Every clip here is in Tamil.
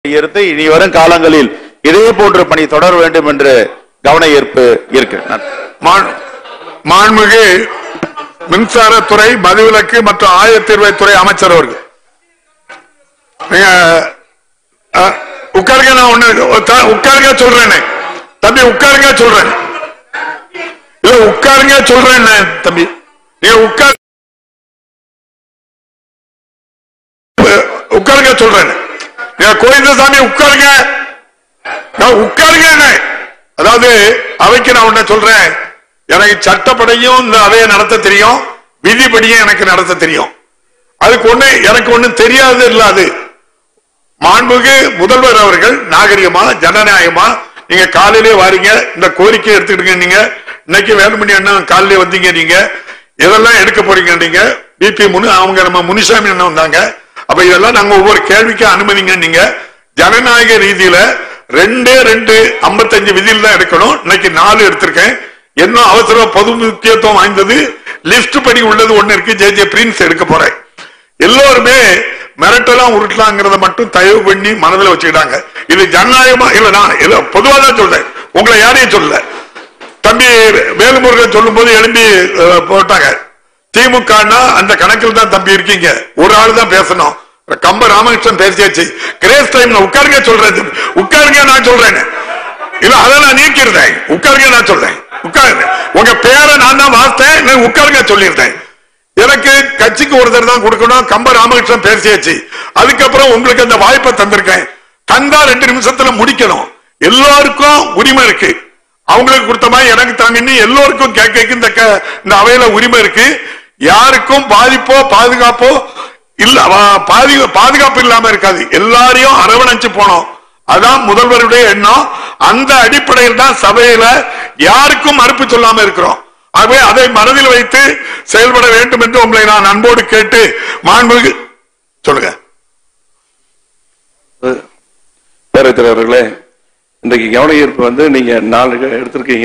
எடுத்து இனி வரும் காலங்களில் இதே போன்ற பணி தொடர வேண்டும் என்று கவன ஈர்ப்பு இருக்கு மாண்- மாண்புமிகு மின்சாரத்துறை மதுவிலக்கு மற்றும் ஆயத்தீர்வைத்துறை அமைச்சர் அவர்கள் நீங்க அஹ், உட்காருங்க நான் ஒண்ணு த- உட்காருங்க சொல்றேனே தம்பி உட்காருங்க சொல்றேன் இல்ல உட்காருங்க சொல்றேன் தம்பி நீங்க உட்கார் அஹ், உட்காருங்க சொல்றேன் நீங்க கோவிந்தசாமி உட்காருங்க நான் உட்காருங்க அதாவது அவைக்கு நான் உன்ன சொல்றேன் எனக்கு சட்டப்படியும் இந்த அவையை நடத்த தெரியும் விதிப்படியும் எனக்கு நடத்த தெரியும் அதுக்கு ஒண்ணு எனக்கு ஒண்ணு தெரியாது இல்ல அது மாண்புமிகு முதல்வர் அவர்கள் நாகரிகமா ஜனநாயகமா நீங்க காலையிலே வாரீங்க இந்த கோரிக்கை எடுத்துக்கிட்டு நீங்க இன்னைக்கு வேலுமணி அண்ணன் காலையிலே வந்தீங்க நீங்க இதெல்லாம் எடுக்க போறீங்க நீங்க பிபி முனு அவங்க நம்ம முனிசாமி அண்ணன் வந்தாங்க அப்ப இதெல்லாம் நாங்க ஒவ்வொரு கேள்விக்கு அனுமதிங்க நீங்க ஜனநாயக ரீதியில ரெண்டே ரெண்டு ஐம்பத்தஞ்சு விதியில் தான் எடுக்கணும் இன்னைக்கு நாலு எடுத்திருக்கேன் என்ன அவசர பொது முக்கியத்துவம் வாய்ந்தது லிஸ்ட் படி உள்ளது ஒண்ணு இருக்கு ஜே ஜே பிரின்ஸ் எடுக்க போறேன் எல்லோருமே மிரட்டலாம் உருட்டலாங்கிறத மட்டும் தயவு பண்ணி மனதில் வச்சுக்கிட்டாங்க இது ஜனநாயகமா இல்ல நான் இல்ல பொதுவா தான் சொல்றேன் உங்களை யாரையும் சொல்லல தம்பி வேலுமுருகன் சொல்லும் போது எழும்பி அஹ், போட்டாங்க திமுகனா அந்த கணக்கில் தான் தம்பி இருக்கீங்க ஒரு ஆள் தான் பேசணும் கம்ப ராமகிருஷ்ணன் பேசியாச்சு கிரேஸ் டைம் உட்காருங்க சொல்றேன் உட்காருங்க நான் சொல்றேன் இல்ல அதை நான் நீக்கிருந்தேன் உட்காருங்க நான் சொல்றேன் உட்காருங்க உங்க பேரை நான் தான் வாசித்தேன் நான் உட்காருங்க சொல்லியிருந்தேன் எனக்கு கட்சிக்கு ஒருத்தர் தான் கொடுக்கணும் கம்ப ராமகிருஷ்ணன் பேசியாச்சு அதுக்கப்புறம் உங்களுக்கு அந்த வாய்ப்பை தந்திருக்கேன் தந்தா ரெண்டு நிமிஷத்துல முடிக்கணும் எல்லாருக்கும் உரிமை இருக்கு அவங்களுக்கு கொடுத்த மாதிரி எனக்கு தாங்கன்னு எல்லோருக்கும் கேட்க இந்த க- இந்த அவையில உரிமை இருக்கு யாருக்கும் பாதிப்போ பாதுகாப்போ இல்ல வா- பாதி பாதுகாப்பு இல்லாம இருக்காது எல்லாரையும் அரவணைச்சு போனோம் அதான் முதல்வருடைய எண்ணம் அந்த அடிப்படையில் தான் சபையில யாருக்கும் மறுப்பு சொல்லாம இருக்கிறோம் ஆகவே அதை மனதில் வைத்து செயல்பட வேண்டும் என்று உங்களை நான் அன்போடு கேட்டு மாண்புமிகு சொல்லுங்க பேரவைத் தலைவர்களே இன்றைக்கு கவன ஈர்ப்பு வந்து நீங்க நாலு எடுத்திருக்கீங்க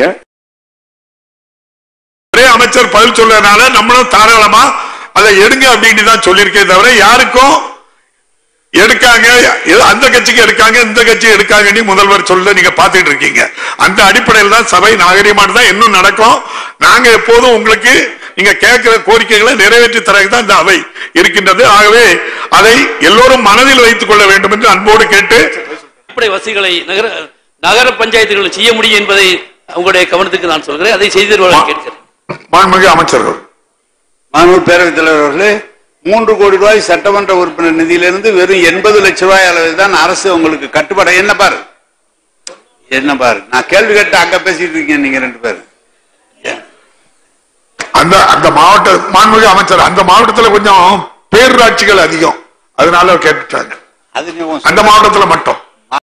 ஒரே அமைச்சர் பதில் சொல்றதுனால நம்மளும் தாராளமா அதை எடுங்க அப்படின்னு தான் சொல்லியிருக்கேன் தவிர யாருக்கும் எடுக்காங்க ஏதோ அந்த கட்சிக்கு எடுக்காங்க இந்த கட்சி எடுக்காங்கன்னு முதல்வர் சொல்ல நீங்க பாத்துட்டு இருக்கீங்க அந்த அடிப்படையில் தான் சபை நாகரிகமானது தான் இன்னும் நடக்கும் நாங்க எப்போதும் உங்களுக்கு நீங்க கேட்கிற கோரிக்கைகளை நிறைவேற்றி தரக்கு தான் இந்த அவை இருக்கின்றது ஆகவே அதை எல்லோரும் மனதில் வைத்துக் கொள்ள வேண்டும் என்று அன்போடு கேட்டு அடிப்படை வசதிகளை நகர நகர பஞ்சாயத்துகள் செய்ய முடியும் என்பதை உங்களுடைய கவனத்துக்கு நான் சொல்கிறேன் அதை செய்து தருவதாக கேட்கிறேன் மாண்புமிகு அமைச்சர்கள் மாண்பு பேரவைத் தலைவர் அவர்களே மூன்று கோடி ரூபாய் சட்டமன்ற உறுப்பினர் நிதியிலிருந்து வெறும் எண்பது லட்சம் ரூபாய் அளவில் தான் அரசு உங்களுக்கு கட்டுப்பட என்ன பாரு என்ன பாரு நான் கேள்வி கேட்டு அங்க பேசிட்டு இருக்கீங்க நீங்க ரெண்டு பேரும் அந்த அந்த மாவட்ட மாண்புமிகு அமைச்சர் அந்த மாவட்டத்துல கொஞ்சம் பேரூராட்சிகள் அதிகம் அதனால கேட்டுட்டாங்க அது நீ உன் அந்த மாவட்டத்துல மட்டும்